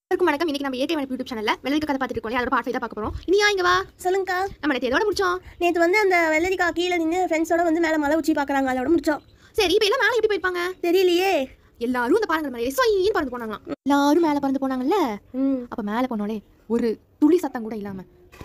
எல்லாருக்கும் வணக்கம் இன்னைக்கு நம்ம ஏகே வனப்பு யூடியூப் சேனல்ல வெள்ளரிக்க கதை பார்த்துட்டு இருக்கோம் அதோட பார்ட் தான் பார்க்க போறோம் இனியா இங்க வா சொல்லுங்கக்கா நம்ம நேற்று எதோட முடிச்சோம் நேற்று வந்து அந்த வெள்ளரிக்கா கீழே நின்று ஃப்ரெண்ட்ஸோட வந்து மேலே மலை உச்சி பார்க்குறாங்க அதோட முடிச்சோம் சரி இப்போ எல்லாம் மேலே எப்படி போயிருப்பாங்க தெரியலையே எல்லாரும் இந்த பாருங்க மேலே சொயின்னு பறந்து போனாங்களாம் எல்லாரும் மேலே பறந்து போனாங்கல்ல ம் அப்ப மேலே போனோடனே ஒரு துளி சத்தம் கூட இல்லாம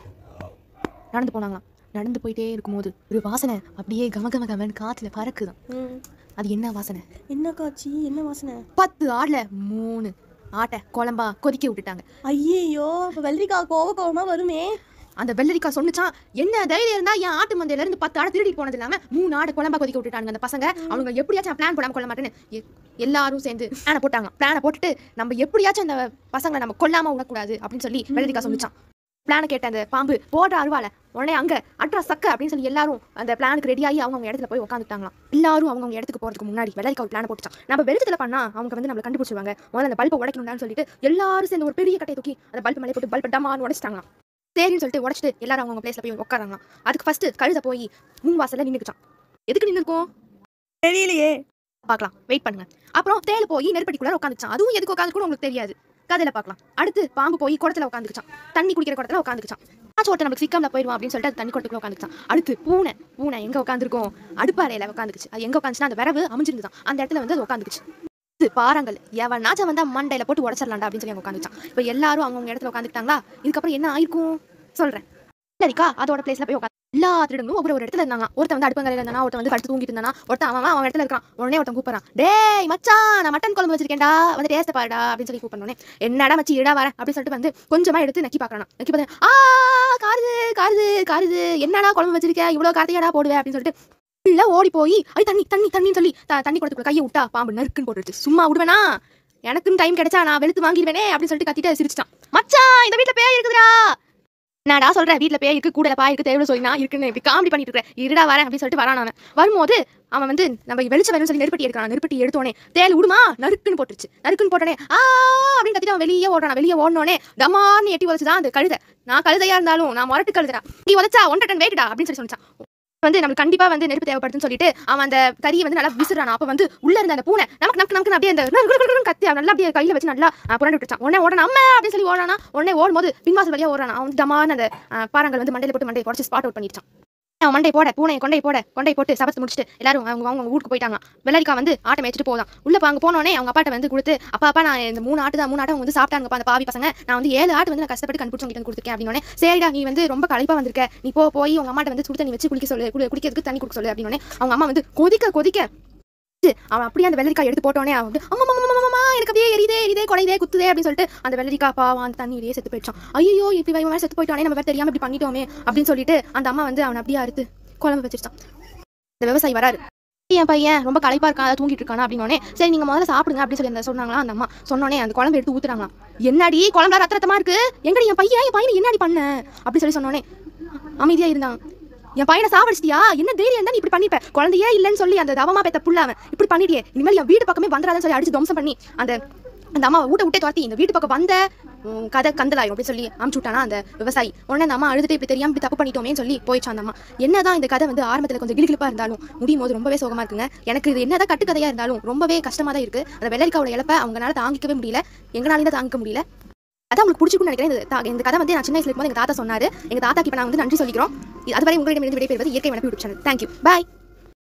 நடந்து போனாங்களாம் நடந்து போயிட்டே இருக்கும்போது ஒரு வாசனை அப்படியே கம கம கமன்னு காத்துல பறக்குதான் ம் அது என்ன வாசனை என்ன காட்சி என்ன வாசனை பத்து ஆடுல மூணு ஆட்டை குழம்பா கொதிக்க விட்டுட்டாங்க ஐயையோ இப்போ வெள்ளரிக்கா கோவ கோவமாக வருமே அந்த வெள்ளரிக்கா சொன்னுச்சான் என்ன தைரியம் இருந்தா என் ஆட்டு மந்தையில இருந்து பத்து ஆடு திருடி போனது இல்லாம மூணு ஆடு குழம்பா கொதிக்க விட்டுட்டாங்க அந்த பசங்க அவங்க எப்படியாச்சும் பிளான் போடாம கொள்ள மாட்டேன்னு எ- எல்லாரும் சேர்ந்து பிளான போட்டாங்க பிளான போட்டுட்டு நம்ம எப்படியாச்சும் அந்த பசங்களை நம்ம கொல்லாம விடக்கூடாது அப்படின்னு சொல்லி வெள்ளரிக்கா சொன்னுச்சான் பிளான கேட்ட அந்த பாம்பு போடுற அருவால உடனே அங்க அட்ரா சக்க அப்படின்னு சொல்லி எல்லாரும் அந்த பிளானுக்கு ரெடி ஆகி அவங்க இடத்துல போய் உட்காந்துட்டாங்களாம் எல்லாரும் அவங்க இடத்துக்கு போறதுக்கு முன்னாடி வெள்ளரிக்கா பிளான் போட்டுச்சான் நம்ம வெளிச்சத்துல பண்ணா அவங்க வந்து நம்மள கண்டுபிடிச்சிருவாங்க முதல்ல அந்த பல்பை உடைக்கணும்னு சொல்லிட்டு எல்லாரும் சேர்ந்து ஒரு பெரிய கட்டையை தூக்கி அந்த பல்ப் மேலே போட்டு பல்ப் டமான்னு உடைச்சிட்டாங்களாம் சரின்னு சொல்லிட்டு உடச்சிட்டு எல்லாரும் அவங்க பிளேஸ்ல போய் உட்காராங்களாம் அதுக்கு ஃபர்ஸ்ட் கழுத போய் முன் வாசல்ல நின்னுக்குச்சான் எதுக்கு நின்று இருக்கும் தெரியலையே பார்க்கலாம் வெயிட் பண்ணுங்க அப்புறம் தேள் போய் நெருப்படிக்குள்ள உட்காந்துச்சான் அதுவும் எதுக்கு உட்காந்து கூட உங்களுக்கு தெரியாது கதையில பார்க்கலாம் அடுத்து பாம்பு போய் குடத்துல உட்காந்துச்சான் தண்ணி குடிக்கிற குடத்துல உட்காந்துச்சான் ஆச்சு ஒருத்தர் நமக்கு சிக்காமல போயிடுவோம் அப்படின்னு சொல்லிட்டு அது தண்ணி குடத்துக்குள்ள உட்காந்துச்சான் அடுத்து பூனை பூனை எங்க உட்காந்துருக்கும் அடுப்பாறையில உட்காந்துக்குச்சு அது எங்க உட்காந்துச்சுன்னா அந்த விரவு அமைஞ்சிருந்துதான் அந்த இடத்துல வந்து அது உட்காந்துக்குச்சு இது பாறாங்கல் எவனாச்சும் வந்தா மண்டையில போட்டு உடச்சிடலாம்டா அப்படின்னு சொல்லி அவங்க உட்காந்துச்சான் இப்போ எல்லாரும் அவங்க இடத்துல உட்காந்துக்கிட்டாங்களா இதுக்கப்புறம் என்ன ஆயிருக்கும் சொல்றேன் சரிக்கா அதோட பிளேஸ்ல போய் உட்காந்து எல்லா திருடங்களும் ஒவ்வொரு ஒரு இடத்துல இருந்தாங்க ஒருத்தன் வந்து அடுப்பங்கரையில இருந்தானா ஒருத்தன் வந்து கடுத்து தூங்கிட்டு இருந்தானா ஒருத்தன் அவன் அவன் இடத்துல இருக்கான் உடனே ஒருத்தன் கூப்பிடுறான் டேய் மச்சான் நான் மட்டன் குழம்பு வச்சிருக்கேன்டா வந்து டேஸ்ட் பாருடா அப்படின்னு சொல்லி கூப்பிடணும் என்னடா மச்சி இடா வரேன் அப்படின்னு சொல்லிட்டு வந்து கொஞ்சமா எடுத்து நக்கி பார்க்கறான் நக்கி பார்த்தேன் ஆ காருது காருது காருது என்னடா குழம்பு வச்சிருக்க இவ்வளவு கார்த்திகடா போடுவேன் அப்படின்னு சொல்லிட்டு இல்ல ஓடி போய் ஐ தண்ணி தண்ணி தண்ணின்னு சொல்லி த- தண்ணி கொடுத்துக்குள்ள கையை விட்டா பாம்பு நறுக்குன்னு போட்டுருச்சு சும்மா விடுவேனா எனக்குன்னு டைம் கிடைச்சா நான் வெளுத்து வாங்கிடுவேனே அப்படின்னு சொல்லிட்டு கத்திட்டு சிரிச்சிட்டான் மச்சான் இந்த வீட்ல பேய் இருக்குதுடா என்னடா சொல்ற வீட்ல பேய் இருக்கு கூடல பாய் இருக்கு தேவையில்ல சொல்லி நான் இருக்குன்னு இப்படி காமெடி பண்ணிட்டு இருக்கேன் இருடா வரேன் அப்படின்னு சொல்லிட்டு வரான் அவன் வரும்போது அவன் வந்து நம்ம வெளிச்சம் வேணும்னு சொல்லி நெருப்பட்டி எடுக்கிறான் நெருப்பட்டி எடுத்தோடனே தேல் விடுமா நறுக்குன்னு போட்டுருச்சு நறுக்குன்னு போட்டோடனே ஆ அப்படின்னு கத்திட்டு அவன் வெளியே ஓடுறான் வெளியே ஓடனோடனே டமார்னு எட்டி உதச்சுதான் அந்த கழுதை நான் கழுதையா இருந்தாலும் நான் முரட்டு கழுதுடா நீ உதச்சா ஒன்றரை டன் வெயிட்டா அப்படின்னு சொல்லி சொன்னான் வந்து நம்மளுக்கு கண்டிப்பா வந்து நெருப்பு தேவைப்படுதுன்னு சொல்லிட்டு அவன் அந்த கறியை வந்து நல்லா விசிறான் அப்ப வந்து உள்ள இருந்த அந்த பூனை நமக்கு நமக்கு நமக்கு அப்படியே அந்த குடு குடு குடுன்னு கத்தி அவன் நல்லா அப்படியே கையில வச்சு நல்லா அஹ், புரண்டு விட்டுச்சான் உடனே ஓடணும் அம்மா அப்படின்னு சொல்லி ஓடானா உடனே ஓடும்போது பின்வாசல் வழியா ஓடுறான் அவன் வந்து டமான அந்த அஹ், பாறாங்கல் வந்து மண்டையில போட்டு மண்டையை உடச்சு ஸ்பாட் அவுட் பண்ணிடுச்சான் அவன் மண்டை போட பூனை கொண்டை போட கொண்டை போட்டு சபத்து முடிச்சுட்டு எல்லாரும் அவங்க அவங்க ஊருக்கு போயிட்டாங்க வெள்ளரிக்கா வந்து ஆட்டை மேய்ச்சிட்டு போதான் உள்ள அங்க போனோடனே அவங்க அப்பாட்ட வந்து கொடுத்து அப்பா அப்பா நான் இந்த மூணு ஆட்டு தான் மூணு ஆட்டை அவங்க வந்து சாப்பிட்டாங்கப்பா அந்த பாவி பசங்க நான் வந்து ஏழு ஆட்டு வந்து நான் கஷ்டப்பட்டு கண்டுபிடிச்சு உங்ககிட்ட வந்து கொடுத்துருக்கேன் அப்படின்னு சரிடா நீ வந்து ரொம்ப களைப்பா வந்திருக்க நீ போ போய் உங்க அம்மாட்ட வந்து சுடு தண்ணி வச்சு குளிக்க சொல்லு குளி- குடிக்கிறதுக்கு தண்ணி கொடுக்க சொல்லு அப்படின்னு அவங்க அம்மா வந்து கொதிக்க கொதிக்க அவன் அப்படியே அந்த வெள்ளரிக்காய் எடுத்து போட்டோனே அவன் வந்து அம்மா அம்மா அம்மா, அம்மா எனக்கு அப்படியே எரியுதே எரியுதே குறையுதே குத்துதே அப்படின்னு சொல்லிட்டு அந்த வெள்ளரிக்காய் பாவம் அந்த தண்ணியிலேயே செத்து போயிடுச்சான் ஐயோ இப்படி இவன் செத்து போயிட்டானே நம்ம வேற தெரியாம இப்படி பண்ணிட்டோமே அப்படின்னு சொல்லிட்டு அந்த அம்மா வந்து அவனை அப்படியே அறுத்து குழம்பு வச்சிருச்சான் இந்த விவசாயி வராரு என் பையன் ரொம்ப களைப்பா இருக்கான் அதை தூங்கிட்டு இருக்கானா அப்படின்னோடனே சரி நீங்க முதல்ல சாப்பிடுங்க அப்படின்னு சொல்லி அந்த சொன்னாங்களா அந்த அம்மா சொன்னோனே அந்த குழம்பு எடுத்து ஊத்துறாங்களாம் என்னடி குழம்புல ரத்த ரத்தமா இருக்கு எங்கடி என் பையன் என் பையனை என்னடி பண்ண அப்படி சொல்லி சொன்னோனே அமைதியா இருந்தான் என் பையனை சாவடிச்சிட்டியா என்ன தைரியம் இருந்தா நீ இப்படி பண்ணிப்ப குழந்தையே இல்லைன்னு சொல்லி அந்த தவமா பெத்த புள்ள அவன் இப்படி பண்ணிட்டியே இனிமேல் என் வீட்டு பக்கமே வந்துடாதுன்னு சொல்லி அடிச்சு துவம்சம் பண்ணி அந்த அந்த அம்மா வீட்டை விட்டே துரத்தி இந்த வீட்டு பக்கம் வந்த உம், கதை கந்தலாயிரும் அப்படின்னு சொல்லி அமுச்சு விட்டானா அந்த விவசாயி உடனே அந்த அம்மா அழுதுட்டு இப்படி தெரியாம இப்படி தப்பு பண்ணிட்டோமேன்னு சொல்லி போயிடுச்சு அந்த அம்மா என்னதான் இந்த கதை வந்து ஆரம்பத்தில் கொஞ்சம் கிளிகிளிப்பா இருந்தாலும் முடியும் போது ரொம்பவே சோகமா இருக்குங்க எனக்கு இது என்னதான் கட்டுக்கதையா இருந்தாலும் ரொம்பவே கஷ்டமா தான் இருக்கு அந்த வெள்ளரிக்காவோட இழப்பை அவங்களால தாங்கிக்கவே முடியல எங்களாலையும் தான் தாங்கிக்க முடியல அதான் உங்களுக்கு பிடிச்சிருக்கும்னு நினைக்கிறேன் இந்த தா- இந்த கதை வந்து நான் சின்ன வயசுல இருக்கும்போது எங்க தாத்தா சொன்னாரு எங்க தாத்தாக்கு இப்போ நான் வந்து நன்றி சொல்லிக்கிறோம் இது- அதுவரை உங்களிடமிருந்து விடைபெறுவது இயற்கை வனப்பு யூடியூப் சேனல் தேங்க்யூ பாய்